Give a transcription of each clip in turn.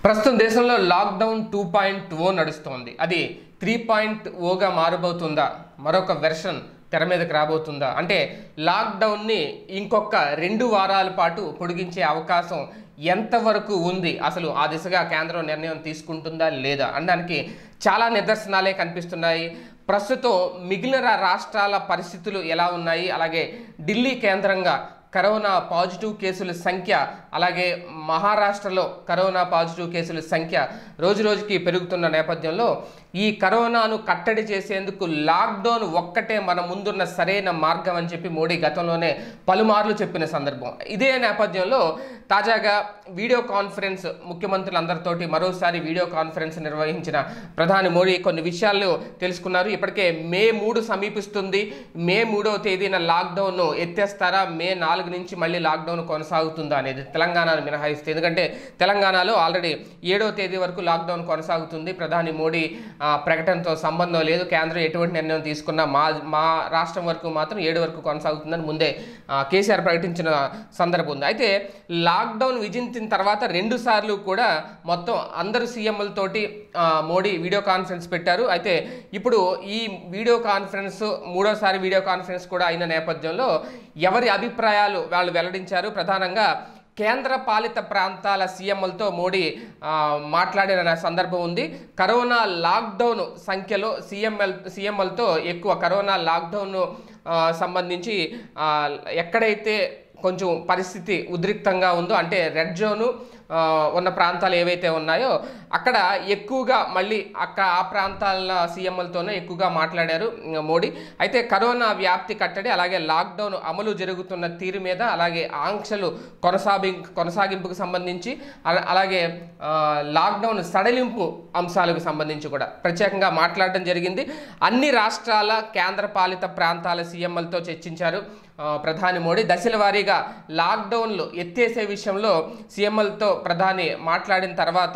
ప్రస్తుతం దేశంలో lockdown two point ఓ నడుస్తోంది అది త్రీ పాయింట్ ఓగా మారబోతుందా మరొక వెర్షన్ తెర మీదకి రాబోతుందా అంటే లాక్డౌన్ని ఇంకొక రెండు వారాల పాటు పొడిగించే అవకాశం ఎంతవరకు ఉంది అసలు ఆ దిశగా కేంద్రం నిర్ణయం తీసుకుంటుందా లేదా అనడానికి చాలా నిదర్శనాలే కనిపిస్తున్నాయి ప్రస్తుతం మిగిలిన రాష్ట్రాల పరిస్థితులు ఎలా ఉన్నాయి అలాగే ఢిల్లీ కేంద్రంగా కరోనా పాజిటివ్ కేసుల సంఖ్య అలాగే మహారాష్ట్రలో కరోనా పాజిటివ్ కేసుల సంఖ్య రోజు రోజుకి పెరుగుతున్న నేపథ్యంలో ఈ కరోనాను కట్టడి చేసేందుకు లాక్డౌన్ ఒక్కటే మన ముందున్న సరైన మార్గం అని చెప్పి మోడీ గతంలోనే పలుమార్లు చెప్పిన సందర్భం ఇదే నేపథ్యంలో తాజాగా వీడియో కాన్ఫరెన్స్ ముఖ్యమంత్రులందరితోటి మరోసారి వీడియో కాన్ఫరెన్స్ నిర్వహించిన ప్రధాని మోడీ కొన్ని విషయాలు తెలుసుకున్నారు ఇప్పటికే మే మూడు సమీపిస్తుంది మే మూడవ తేదీన లాక్డౌన్ ఎత్తేస్తారా మే నాలుగు నుంచి మళ్ళీ లాక్డౌన్ కొనసాగుతుందా అనేది తెలంగాణను మినహాయిస్తే ఎందుకంటే తెలంగాణలో ఆల్రెడీ ఏడవ తేదీ వరకు లాక్డౌన్ కొనసాగుతుంది ప్రధాని మోడీ ఆ, ప్రకటనతో సంబంధం లేదు కేంద్రం ఎటువంటి నిర్ణయం తీసుకున్నా మా మా రాష్ట్రం వరకు మాత్రం ఏడు వరకు కొనసాగుతుందని ముందే ఆ, కేసీఆర్ ప్రకటించిన సందర్భం ఉంది అయితే లాక్డౌన్ విధించిన తర్వాత రెండు సార్లు కూడా మొత్తం అందరు సీఎంలతోటి మోడీ వీడియో కాన్ఫరెన్స్ పెట్టారు అయితే ఇప్పుడు ఈ వీడియో కాన్ఫరెన్స్ మూడోసారి వీడియో కాన్ఫరెన్స్ కూడా అయిన నేపథ్యంలో ఎవరి అభిప్రాయాలు వాళ్ళు వెల్లడించారు ప్రధానంగా కేంద్ర పాలిత ప్రాంతాల సీఎంలతో మోడీ ఆ, మాట్లాడిన సందర్భం ఉంది కరోనా లాక్డౌన్ సంఖ్యలో సీఎంఎల్ సీఎంఎల్తో ఎక్కువ కరోనా లాక్డౌన్ ఆ, సంబంధించి ఆ, ఎక్కడైతే కొంచెం పరిస్థితి ఉద్రిక్తంగా ఉందో అంటే రెడ్ జోను ఆ, ఉన్న ప్రాంతాలు ఏవైతే ఉన్నాయో అక్కడ ఎక్కువగా మళ్ళీ అక్కడ ఆ ప్రాంతాల సీఎంలతోనే ఎక్కువగా మాట్లాడారు ఉమ్, మోడీ అయితే కరోనా వ్యాప్తి కట్టడి అలాగే లాక్డౌన్ అమలు జరుగుతున్న తీరు మీద అలాగే ఆంక్షలు కొనసాగి కొనసాగింపుకు సంబంధించి అల- అలాగే ఆ, లాక్డౌన్ సడలింపు అంశాలకు సంబంధించి కూడా ప్రత్యేకంగా మాట్లాడడం జరిగింది అన్ని రాష్ట్రాల కేంద్ర పాలిత ప్రాంతాల సీఎంలతో చర్చించారు ఆ, ప్రధాని మోడీ దశల వారీగా లాక్డౌన్లు ఎత్తేసే విషయంలో సీఎంలతో ప్రధాని మాట్లాడిన తర్వాత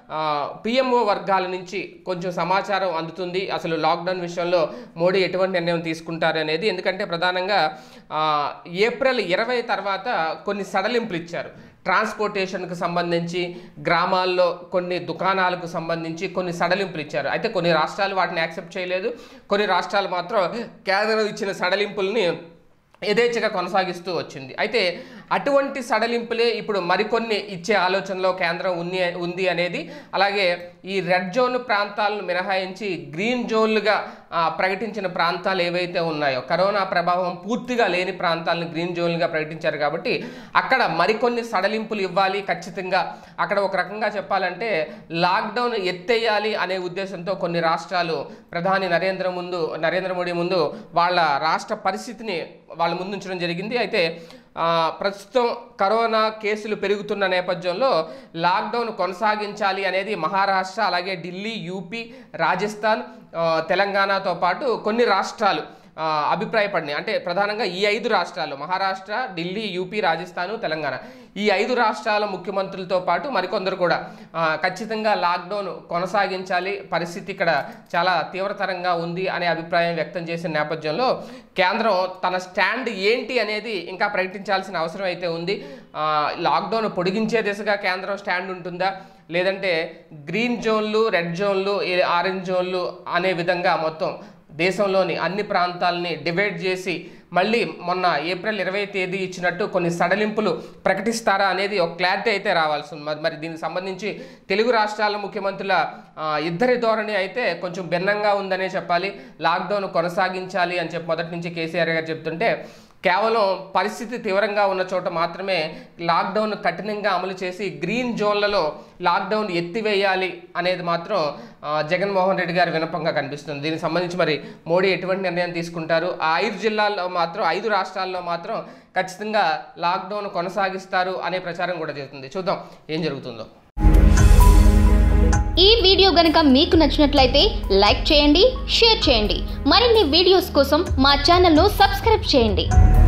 పిఎంఓ వర్గాల నుంచి కొంచెం సమాచారం అందుతుంది అసలు లాక్డౌన్ విషయంలో మోడీ ఎటువంటి నిర్ణయం తీసుకుంటారు అనేది ఎందుకంటే ప్రధానంగా ఆ, ఏప్రిల్ ఇరవై తర్వాత కొన్ని సడలింపులు ఇచ్చారు ట్రాన్స్పోర్టేషన్కి సంబంధించి గ్రామాల్లో కొన్ని దుకాణాలకు సంబంధించి కొన్ని సడలింపులు ఇచ్చారు అయితే కొన్ని రాష్ట్రాలు వాటిని యాక్సెప్ట్ చేయలేదు కొన్ని రాష్ట్రాలు మాత్రం కేంద్రం ఇచ్చిన సడలింపుల్ని యథేచ్ఛగా కొనసాగిస్తూ వచ్చింది అయితే అటువంటి సడలింపులే ఇప్పుడు మరికొన్ని ఇచ్చే ఆలోచనలో కేంద్రం ఉంది ఉంది అనేది అలాగే ఈ రెడ్ జోన్ ప్రాంతాలను మినహాయించి గ్రీన్ జోన్లుగా ఆ, ప్రకటించిన ప్రాంతాలు ఏవైతే ఉన్నాయో కరోనా ప్రభావం పూర్తిగా లేని ప్రాంతాలను గ్రీన్ జోన్లుగా ప్రకటించారు కాబట్టి అక్కడ మరికొన్ని సడలింపులు ఇవ్వాలి ఖచ్చితంగా అక్కడ ఒక రకంగా చెప్పాలంటే లాక్డౌన్ ఎత్తేయాలి అనే ఉద్దేశంతో కొన్ని రాష్ట్రాలు ప్రధాని నరేంద్ర ముందు నరేంద్ర మోడీ ముందు వాళ్ళ రాష్ట్ర పరిస్థితిని వాళ్ళ ముందు ఉంచడం జరిగింది అయితే ఆ, ప్రస్తుతం కరోనా కేసులు పెరుగుతున్న నేపథ్యంలో లాక్డౌన్ కొనసాగించాలి అనేది మహారాష్ట్ర అలాగే ఢిల్లీ యూపీ రాజస్థాన్ ఆ, తెలంగాణతో పాటు కొన్ని రాష్ట్రాలు ఆ, అభిప్రాయపడినాయి అంటే ప్రధానంగా ఈ ఐదు రాష్ట్రాలు మహారాష్ట్ర ఢిల్లీ యూపీ రాజస్థాన్ తెలంగాణ ఈ ఐదు రాష్ట్రాల ముఖ్యమంత్రులతో పాటు మరికొందరు కూడా ఆ, ఖచ్చితంగా లాక్డౌన్ కొనసాగించాలి పరిస్థితి ఇక్కడ చాలా తీవ్రతరంగా ఉంది అనే అభిప్రాయం వ్యక్తం చేసిన నేపథ్యంలో కేంద్రం తన స్టాండ్ ఏంటి అనేది ఇంకా ప్రకటించాల్సిన అవసరం అయితే ఉంది ఆ, లాక్డౌన్ పొడిగించే దిశగా కేంద్రం స్టాండ్ ఉంటుందా లేదంటే గ్రీన్ జోన్లు రెడ్ జోన్లు ఈ ఆరెంజ్ జోన్లు అనే విధంగా మొత్తం దేశంలోని అన్ని ప్రాంతాలని డివైడ్ చేసి మళ్ళీ మొన్న ఏప్రిల్ ఇరవై తేదీ ఇచ్చినట్టు కొన్ని సడలింపులు ప్రకటిస్తారా అనేది ఒక క్లారిటీ అయితే రావాల్సి ఉంది మరి మరి దీనికి సంబంధించి తెలుగు రాష్ట్రాల ముఖ్యమంత్రుల ఆ, ఇద్దరి ధోరణి అయితే కొంచెం భిన్నంగా ఉందనే చెప్పాలి లాక్డౌన్ కొనసాగించాలి అని చెప్పి మొదటి నుంచి కేసీఆర్ గారు చెప్తుంటే కేవలం పరిస్థితి తీవ్రంగా ఉన్న చోట మాత్రమే లాక్డౌన్ కఠినంగా అమలు చేసి గ్రీన్ జోన్లలో లాక్డౌన్ ఎత్తివేయాలి అనేది మాత్రం ఆ, జగన్మోహన్ రెడ్డి గారి వినపంగా కనిపిస్తుంది దీనికి సంబంధించి మరి మోడీ ఎటువంటి నిర్ణయం తీసుకుంటారు ఆ ఐదు జిల్లాల్లో మాత్రం ఐదు రాష్ట్రాల్లో మాత్రం ఖచ్చితంగా లాక్డౌన్ కొనసాగిస్తారు అనే ప్రచారం కూడా జరుగుతుంది చూద్దాం ఏం జరుగుతుందో ఈ వీడియో గనుక మీకు నచ్చినట్లయితే లైక్ చేయండి షేర్ చేయండి మరిన్ని వీడియోస్ కోసం మా ఛానల్ను సబ్స్క్రైబ్ చేయండి